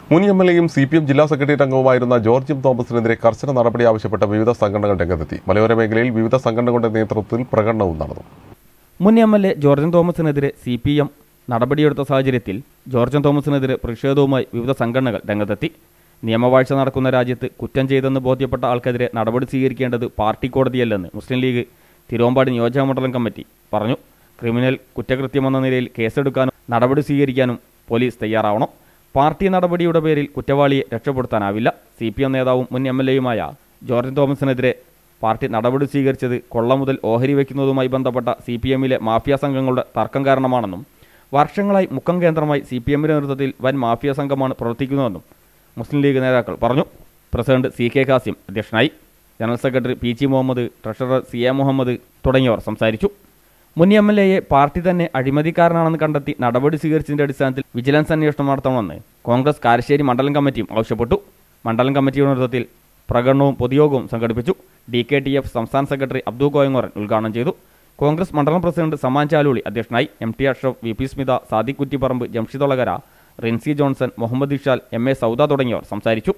മുൻ M L എയും C P M ജില്ലാ സെക്രട്ടേറിയറ്റ് അംഗവുമായിരുന്ന ജോർജ് എം തോമസിനെതിരെ കർശന നടപടി ആവശ്യപ്പെട്ട വിവിധ സംഘടനകൾ രംഗത്തെത്തി മലയോര മേഖലയിൽ വിവിധ സംഘടനകളുടെ നേതൃത്വത്തിൽ പ്രകടനവും നടന്നു മുൻ എം എൽ എ ജോർജൻ തോമസിനെതിരെ സി പി എം നടപടിയെടുത്ത സാഹചര്യത്തിൽ ജോർജൻ തോമസിനെതിരെ പ്രതിഷേധവുമായി വിവിധ സംഘടനകൾ രംഗത്തെത്തി നിയമവാഴ്ച നടക്കുന്ന രാജ്യത്ത് കുറ്റം ചെയ്തെന്ന് ബോധ്യപ്പെട്ട ആൾക്കെതിരെ നടപടി സ്വീകരിക്കേണ്ടത് പാർട്ടി കോടതിയല്ലെന്ന് മുസ്ലിം ലീഗ് തിരുവമ്പാടി നിയോജക മണ്ഡലം കമ്മിറ്റി പറഞ്ഞു ക്രിമിനൽ കുറ്റകൃത്യമെന്ന നിലയിൽ കേസെടുക്കാനും നടപടി സ്വീകരിക്കാനും പോലീസ് തയ്യാറാവണം പാർട്ടി നടപടിയുടെ പേരിൽ കുറ്റവാളിയെ രക്ഷപ്പെടുത്താനാവില്ല സി പി എം നേതാവും മുൻ എം എൽ എയുമായ ജോർജൻ തോമസിനെതിരെ പാർട്ടി നടപടി സ്വീകരിച്ചത് കൊള്ള മുതൽ ഓഹരി വയ്ക്കുന്നതുമായി ബന്ധപ്പെട്ട സി പി എമ്മിലെ മാഫിയ സംഘങ്ങളുടെ തർക്കം കാരണമാണെന്നും വർഷങ്ങളായി മുക്കം കേന്ദ്രമായി സി പി എമ്മിന്റെ നേതൃത്വത്തിൽ വൻ മാഫിയ സംഘമാണ് പ്രവർത്തിക്കുന്നതെന്നും മുസ്ലിം ലീഗ് നേതാക്കൾ പറഞ്ഞു പ്രസിഡന്റ് സി കെ കാസിം അധ്യക്ഷനായി general secretary P G Muhammad treasurer C A Muhammad തുടങ്ങിയവർ സംസാരിച്ചു മുൻ എം എൽ എയെ പാർട്ടി തന്നെ അഴിമതിക്കാരനാണെന്ന് കണ്ടെത്തി നടപടി സ്വീകരിച്ചതിന്റെ അടിസ്ഥാനത്തിൽ വിജിലൻസ് അന്വേഷണം നടത്തണമെന്ന് കോൺഗ്രസ് കാരശ്ശേരി മണ്ഡലം കമ്മിറ്റിയും ആവശ്യപ്പെട്ടു മണ്ഡലം കമ്മിറ്റിയുടെ നേതൃത്വത്തിൽ പ്രകടനവും പൊതുയോഗവും സംഘടിപ്പിച്ചു ഡി കെ ടി എഫ് സംസ്ഥാന സെക്രട്ടറി അബ്ദു കോയങ്ങോറൻ ഉദ്ഘാടനം ചെയ്തു കോൺഗ്രസ് മണ്ഡലം പ്രസിഡന്റ് സമാൻ ചാലൂളി അധ്യക്ഷനായി M T Ashraf V P Smitha Sadiq Kuttipparamba Jamshid Olakara Rinsi Johnson Muhammad Ishal M A Sauda തുടങ്ങിയവർ സംസാരിച്ചു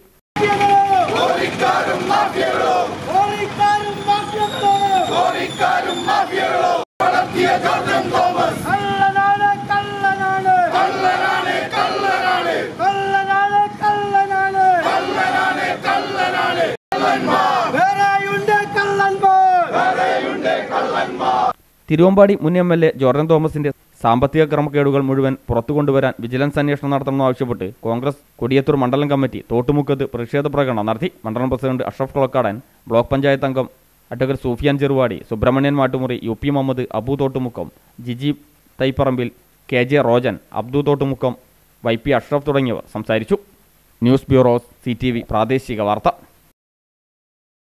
കള്ളനാണ് കള്ളനാണ് കള്ളനാണ് കള്ളനാണ് കള്ളനാണ് കള്ളനാണ് കള്ളനാണ് കള്ളനാണ് വേറെയുണ്ട് കള്ളന്മാർ തിരുവമ്പാടി മുൻ എം എൽ എ ജോർജൻ തോമസിന്റെ സാമ്പത്തിക ക്രമക്കേടുകൾ മുഴുവൻ പുറത്തു കൊണ്ടുവരാൻ വിജിലൻസ് അന്വേഷണം നടത്തണമെന്ന് ആവശ്യപ്പെട്ട് കോൺഗ്രസ് കൊടിയത്തൂർ മണ്ഡലം കമ്മിറ്റി തോട്ടുമുക്കത്ത് പ്രതിഷേധ പ്രകടനം നടത്തി മണ്ഡലം പ്രസിഡന്റ് അഷ്റഫ് കൊളക്കാടൻ ബ്ലോക്ക് പഞ്ചായത്ത് അംഗം advocate Sufiyan Cheruvadi Subrahmanyan Mattumuri U P Muhammad Abu Thottumukkam Jiji Thaipparambil K J Rojan Abdu Thottumukkam Y P Ashraf തുടങ്ങിയവർ സംസാരിച്ചു ന്യൂസ് ബ്യൂറോ സി പ്രാദേശിക വാർത്ത